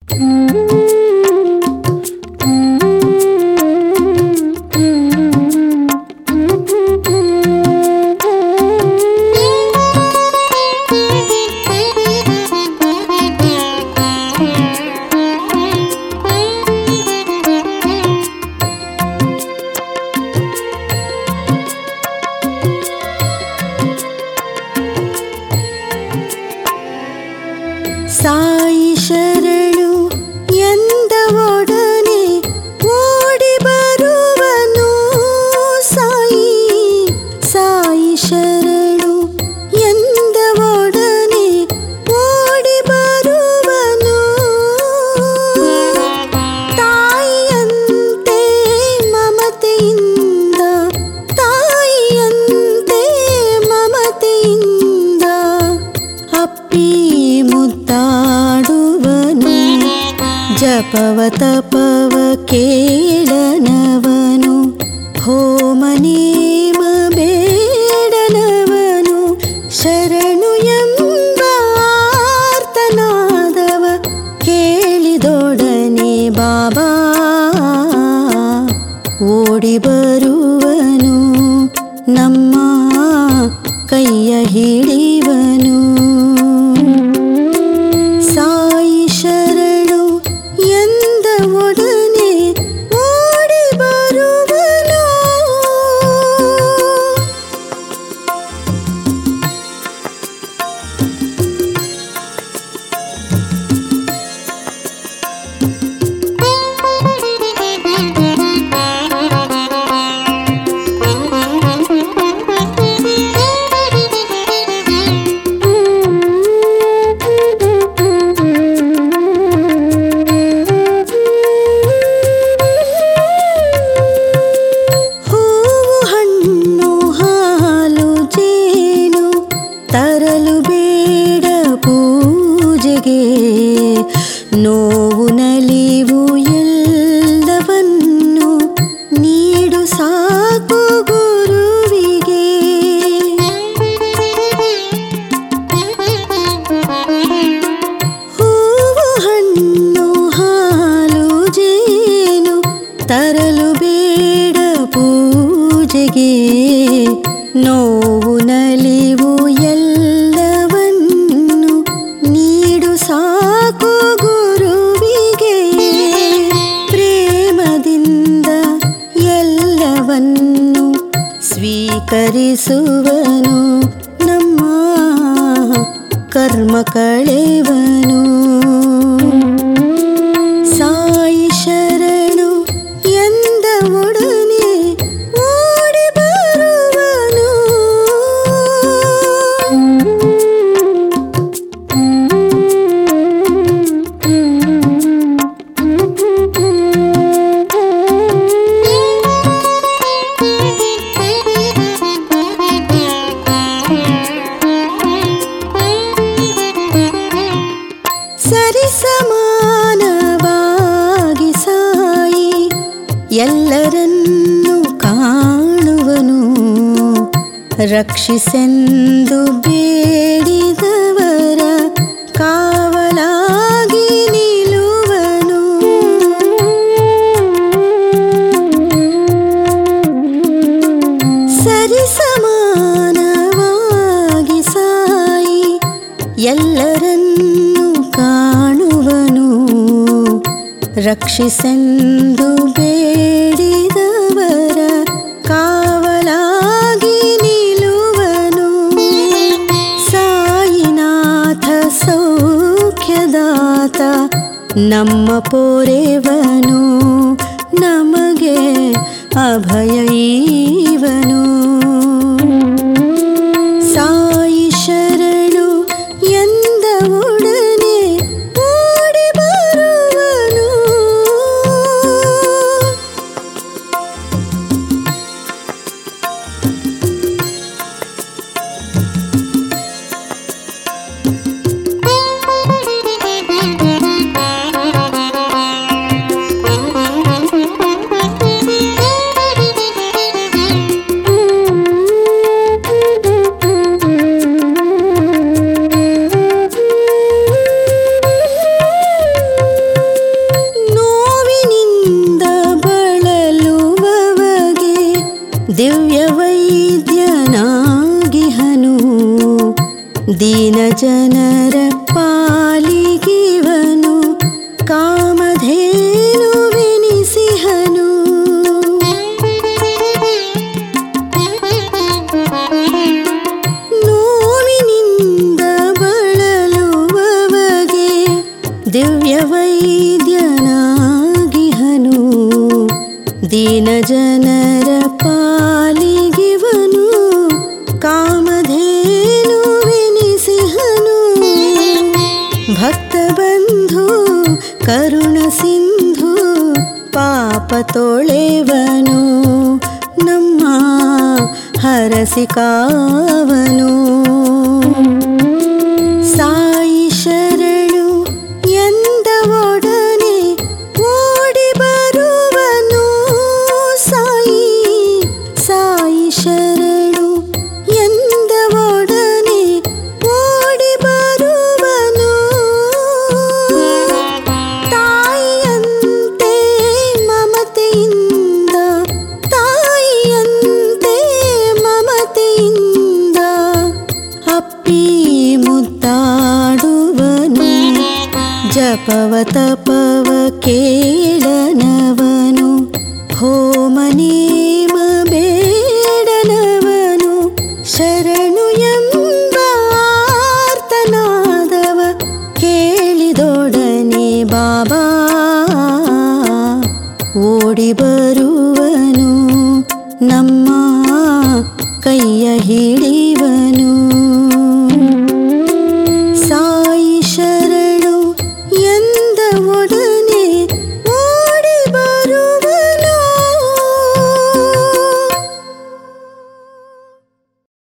ಸಾಯಿ ಶರಣು ಎಂದ ಒಡನೆ ಓಡಿ ಬರುವನು ಸಾಯಿ ಸಾಯಿ ಶರಣು ಎಂದ ಒಡನೆ ಓಡಿ ಬರುವನು ತಾಯಿಯಂತೆ ಮಮತೆಯಿಂದ ತಾಯಿಯಂತೆ ಮಮತೆಯಿಂದ ಅಪ್ಪಿ ಮುದ್ದಾಡುವನು ಜಪವ ತಪವ ಕೇಳನವನು ಹೋಮನೇಮ ಬೇಡನವನು ಶರಣು ಎಂಬ ಆರ್ತನಾದವ ಕೇಳಿದೊಡನೆ ಬಾಬಾ ಓಡಿ ಬರುವನು ನಮ್ಮ ಕೈಯ ಹಿಡಿವನು ಸಾಯಿ ಶರಣು ಎಂದ ಒಡನೆ ಓಡಿ ಬರುವನು ಹೂವು ಹಣ್ಣು ಹಾಲು ಜೇನು ತರಲು ಬೇಡ ಪೂಜೆಗೆ ನೋವು ನಲಿವು ಎಲ್ಲವನ್ನು ನೀಡು ಸಾಕು ಗುರುವಿಗೆ ಹೂವು ಹಣ್ಣು ಹಾಲು ಜೇನು ತರಲು ಬೇಡ ಪೂಜೆಗೆ ನೋವು ನಲಿವು ಎಲ್ಲವನ್ನು ನೀಡು ಸಾಕು ಗುರುವಿಗೆ ಪ್ರೇಮದಿಂದ ಎಲ್ಲವನ್ನು ಸ್ವೀಕರಿಸುವನು ನಮ್ಮ ಕರ್ಮ ಕಳೆವನು ಸಾಯಿ ಶರಣು ಎಂದ ಒಡನೆ ಓಡಿ ಬರುವನು ಸರಿಸಮಾನವಾಗಿ ಸಾಯಿ ಎಲ್ಲರನ್ನೂ ಕಾಣುವನು ರಕ್ಷಿಸೆಂದು ಬೇಡಿದವರ ಕಾವಲಾಗಿ ನಿಲ್ಲುವನು ಸರಿಸಮಾನವಾಗಿ ಸಾಯಿ ಎಲ್ಲರನ್ನೂ ಕಾಣುವನು ರಕ್ಷಿಸೆಂದು ಬೇಡಿದವರ ಕಾವಲಾಗಿ ನಿಲ್ಲುವನು ಸಾಯಿನಾಥ ಸೌಖ್ಯದಾತ ನಮ್ಮ ಪೋರೆವನು ನಮಗೆ ಅಭಯ ಈವನು ಸಾಯಿ ಶರಣು ಎಂದ ಒಡನೆ ಓಡಿ ಬರುವನು Thank you. ದೀನ ಜನರ ಪಾಲಿಗಿವನು ಕಾಮಧೇನುವೆನಿಸಿಹನು ನೋವಿನಿಂದ ಬಳಲುವವಗೆ ದಿವ್ಯ ವೈದ್ಯನಾಗಿಹನು ದೀನ ಜನರ ಪಾಲಿಗಿವನು ಕಾಮಧೇನುವೆನಿಸಿಹನು ಭಕ್ತ ಬಂಧು ಕರುಣ ಸಿಂಧು ಪಾಪ ತೊಳೆವನು ನಮ್ಮ ಹರಸಿ ಕಾವನು ಸಾಯಿ ಶರಣು ಎಂದ ಒಡನೆ ಓಡಿ ಬರುವನು ಸಾಯಿ ಸಾಯಿ ಶರಣು ಎಂದ ಒಡನೆ ಓಡಿ ಬರುವನು ತಾಯಿಯಂತೆ ಮಮತೆಯಿಂದ ತಾಯಿಯಂತೆ ಮಮತೆಯಿಂದ ಅಪ್ಪಿ ಮುದ್ದಾಡುವನು ಜಪವ ತಪವ ಕೇಳನವನು ಹೋಮ ನೇಮ ಬೇಡನವನು ಶರಣು ಎಂಬ ಆರ್ತನಾದವ ಕೇಳಿದೊಡನೆ ಬಾಬಾ ಓಡಿ ಬರುವನು ನಮ್ಮ ಕೈಯ ಹಿಡಿವನು